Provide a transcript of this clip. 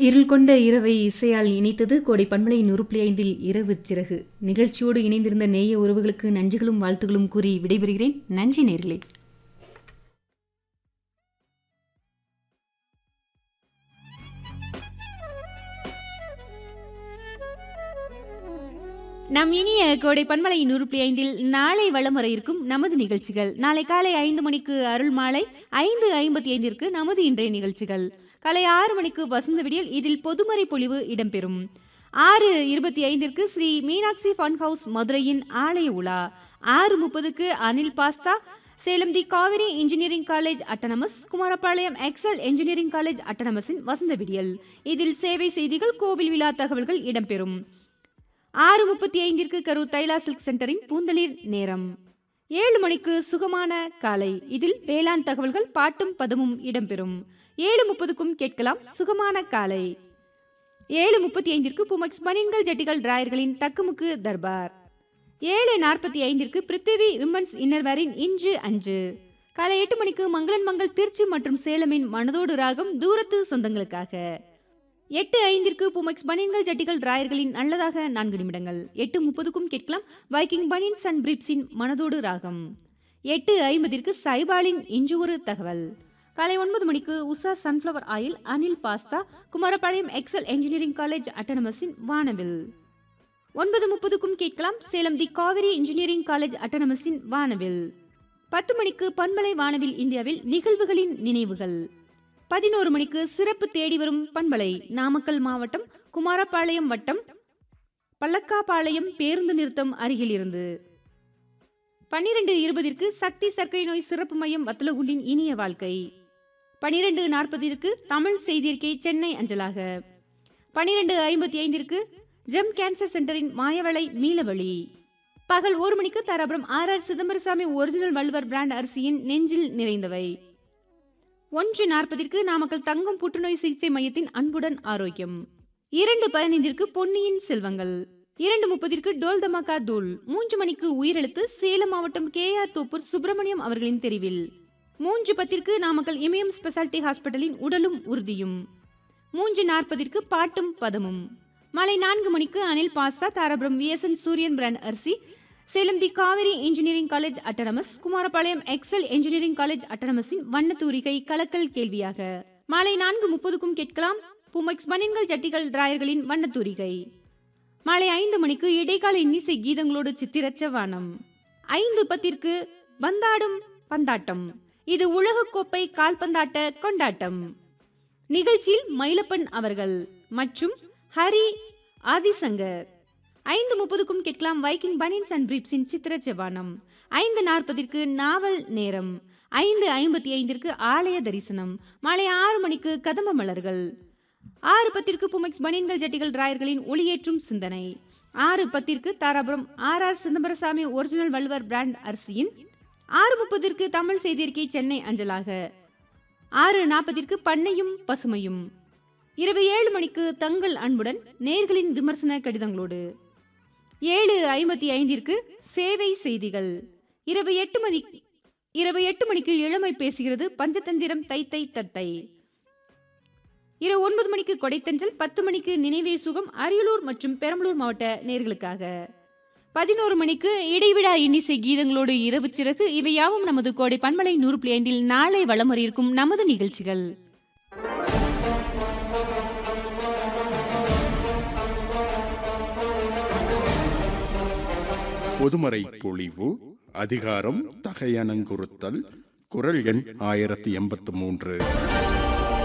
இருள் கொண்ட இரவை இசையால் இணைத்தது கோடை பண்பலை நூறுப்புள்ளி ஐந்தில் இரவு சிறகு நிகழ்ச்சியோடு இணைந்திருந்த நேய உறவுகளுக்கு நன்றிகளும் வாழ்த்துகளும் கூறி விடைபெறுகிறேன் நன்றி நேர்களே நம் இனிய கோடை பண்பலை நூறு புள்ளி ஐந்தில் நாளை வளம் வர இருக்கும் நமது நிகழ்ச்சிகள் நாளை காலை ஐந்து மணிக்கு அருள் மாலை ஐந்து ஐம்பத்தி ஐந்திற்கு நமது இன்றைய நிகழ்ச்சிகள் காலை ஆறு மணிக்கு வசந்த விடியல் இதில் பொதுமறை பொழிவு இடம்பெறும் ஆறு இருபத்தி ஐந்திற்கு ஸ்ரீ மீனாட்சி ஃபன் ஹவுஸ் மதுரையின் ஆலய உலா ஆறு முப்பதுக்கு Anil pasta Salem the Kaveri engineering college autonomous Kumarapalayam Excel engineering college அட்டனமஸின் வசந்த விடியல் இதில் சேவை செய்திகள் கோவில் விழா தகவல்கள் இடம்பெறும் ஆறு முப்பத்தி ஐந்திற்கு கரூர் தைலா சில்க் சென்டரின் பூந்தளிர் நேரம் ஏழு மணிக்கு சுகமான காலை இதில் வேளாண் தகவல்கள் பாட்டும் பதமும் இடம்பெறும் ஏழு முப்பதுக்கும் கேட்கலாம் சுகமான காலை ஏழு முப்பத்தி ஐந்திற்கு புமக்ஸ் பனின்கள் ஜட்டிகள் டிராயர்களின் தக்குமுக்கு தர்பார் ஏழு நாற்பத்தி ஐந்திற்கு பிருத்திவி விமன்ஸ் இன்னர்வேரின் இன்று அன்று காலை எட்டு மணிக்கு மங்களன் மங்கள் திருச்சி மற்றும் சேலமின் மனதோடு ராகம் தூரத்து சொந்தங்களுக்காக எட்டு ஐந்திற்கு புமெக்ஸ் பனியன்கள் ஜட்டிகள் டிராயர்களின் நல்லதாக நான்கு நிமிடங்கள் எட்டு முப்பதுக்கும் கேட்கலாம் வைக்கிங் பனியன்ஸ் அண்ட் பிரிப்ஸின் மனதோடு ராகம் எட்டு ஐம்பதிற்கு சைபாலின் இன்று ஒரு தகவல் காலை ஒன்பது மணிக்கு Usha sunflower oil Anil pasta Kumarapalayam Excel engineering college அட்டனமஸின் வானவில் ஒன்பது முப்பதுக்கும் கேட்கலாம் Salem the Kaveri engineering college அட்டனமஸின் வானவில் பத்து மணிக்கு பண்பலை வானவில் இந்தியாவில் நிகழ்வுகளின் நினைவுகள் பதினோரு மணிக்கு சிறப்பு தேடி வரும் பண்பலை நாமக்கல் மாவட்டம் குமாரபாளையம் வட்டம் பல்லக்காபாளையம் பேருந்து நிறுத்தம் அருகில் இருந்து பன்னிரண்டு இருபதிற்கு சக்தி சர்க்கரை நோய் சிறப்பு மையம் வத்தலகுண்டின் இனிய வாழ்க்கை பனிரெண்டு நாற்பதிற்கு தமிழ் செய்தியிருக்கை சென்னை அஞ்சலாக பனிரெண்டு ஐம்பத்தி ஐந்திற்கு ஜெம் கேன்சர் சென்டரின் மாயவளை மீளவழி பகல் ஒரு மணிக்கு Dharapuram R R Chidambarasamy original Valluvar brand அரிசியின் நெஞ்சில் நிறைந்தவை ஒன்று நாற்பதிற்கு நாமக்கல் தங்கம் புற்றுநோய் சிகிச்சை மையத்தின் அன்புடன் ஆரோக்கியம் இரண்டு பதினைந்திற்கு பொன்னியின் செல்வங்கள் இரண்டு முப்பதிற்கு டோல் தமாகா தூள் மூன்று மணிக்கு உயிரெழுத்து சேலம் மாவட்டம் கே ஆர் தோப்பூர் சுப்பிரமணியம் அவர்களின் தெரிவில் மூன்று பத்திற்கு நாமக்கல் இமயம் ஸ்பெஷாலிட்டி ஹாஸ்பிட்டலின் உடலும் உறுதியும் மூன்று நாற்பதிற்கு பாட்டும் பதமும் மாலை நான்கு மணிக்கு Anil pasta Dharapuram VSN Suriyan brand அரிசி Salem the Kaveri engineering college autonomous Kumarapalayam Excel engineering college அட்டனமஸின் வண்ண தூரிகை கலக்கல் கேள்வியாக மாலை நான்கு முப்பதுக்கும் கேட்கலாம் புமெக்ஸ் பனின்கள் ஜட்டிகள் டிராயர்களின் வண்ண தூரிகை மாலை ஐந்து மணிக்கு இடைக்கால இன்னிசை கீதங்களோடு சித்திரச்ச வானம் ஐந்து பத்திற்கு பந்தாடும் பந்தாட்டம் இது உலகக்கோப்பை கால்பந்தாட்ட கொண்டாட்டம் நிகழ்ச்சியில் மயிலப்பன் அவர்கள் மற்றும் ஹரி ஆதிசங்கர் ஐந்து முப்பதுக்கும் கேட்கலாம் வைக்கிங் பனின்ஸ் அண்ட் பிரீப்ஸின் சித்திர செவ்வானம் ஐந்து நாற்பதிற்கு நாவல் நேரம் ஐந்து ஐம்பத்தி ஐந்திற்கு ஆலய தரிசனம் மாலை ஆறு மணிக்கு கதம்ப மலர்கள் ஆறு பத்திற்கு புமெக்ஸ் பனியன்கள் ஜட்டிகள் டிராயர்களின் ஒளியேற்றும் சிந்தனை ஆறு பத்திற்கு Dharapuram R R Chidambarasamy original Valluvar brand அரிசியின் ஆறு முப்பதிற்கு தமிழ் செய்தியிருக்கை சென்னை அஞ்சலாக ஆறு நாற்பதிற்கு பண்ணையும் பசுமையும் இரவு ஏழு மணிக்கு தங்கள் அன்புடன் நேர்களின் விமர்சன கடிதங்களோடு ஏழு ஐம்பத்தி ஐந்திற்கு சேவை செய்திகள் இரவு எட்டு மணி இரவு எட்டு மணிக்கு இளமை பேசுகிறது பஞ்சதந்திரம் தை தை தத்தை இரவு ஒன்பது மணிக்கு கொடைத்தஞ்சல் பத்து மணிக்கு நினைவே சுகம் அரியலூர் மற்றும் பெரம்பலூர் மாவட்ட நேர்களுக்காக பதினோரு மணிக்கு இடைவிடா இன்னிசை கீதங்களோடு இரவு சிறகு இவை யாவும் நமது கோடை பண்பலை நூறு புள்ளி ஐந்தில் நாளை வளம் வர இருக்கும் நமது நிகழ்ச்சிகள் பொதுமறை பொழிவு அதிகாரம் தகையணங்குறுத்தல் குரல் எண் ஆயிரத்தி எண்பத்து மூன்று